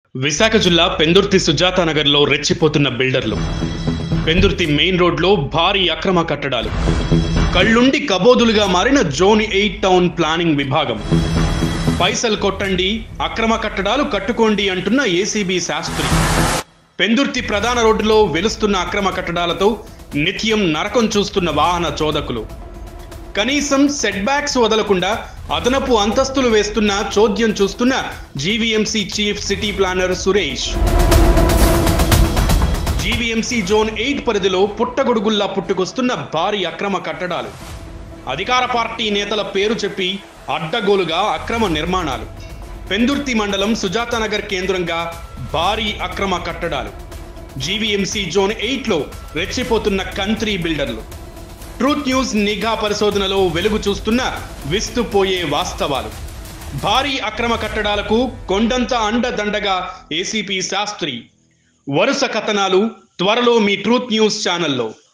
విశాఖ జిల్లా పెందుర్తి సుజాత నగర్లో రెచ్చిపోతున్న బిల్డర్లు పెందుర్తి మెయిన్ రోడ్లో భారీ అక్రమ కట్టడాలు కళ్ళుండి కబోదులుగా మారిన జోన్ ఎయిట్ టౌన్ ప్లానింగ్ విభాగం పైసలు కొట్టండి అక్రమ కట్టడాలు కట్టుకోండి అంటున్న ఏసీబీ శాస్త్రి పెందుర్తి ప్రధాన రోడ్డులో వెలుస్తున్న అక్రమ కట్టడాలతో నిత్యం నరకం చూస్తున్న వాహన చోదకులు కనీసం సెట్ బ్యాక్స్ వదలకుండా అదనపు అంతస్తులు వేస్తున్న చోద్యం చూస్తున్న GVMC chief city planner Suresh GVMC zone eight పరిధిలో పుట్టగొడుగుల్లా పుట్టుకొస్తున్న భారీ అక్రమ కట్టడాలు అధికార పార్టీ నేతల పేరు చెప్పి అడ్డగోలుగా అక్రమ నిర్మాణాలు పెందుర్తి మండలం సుజాతానగర్ కేంద్రంగా భారీ అక్రమ కట్టడాలు జీవీఎంసీ జోన్ ఎయిట్లో రెచ్చిపోతున్న కంత్రీ బిల్డర్లు ట్రూత్ న్యూస్ నిఘా పరిశోధనలో వెలుగు చూస్తున్న విస్తుపోయే వాస్తవాలు భారీ అక్రమ కట్టడాలకు కొండంత అండదండగా ఏసీపీ శాస్త్రి వరుస కథనాలు త్వరలో మీ ట్రూత్ న్యూస్ ఛానల్లో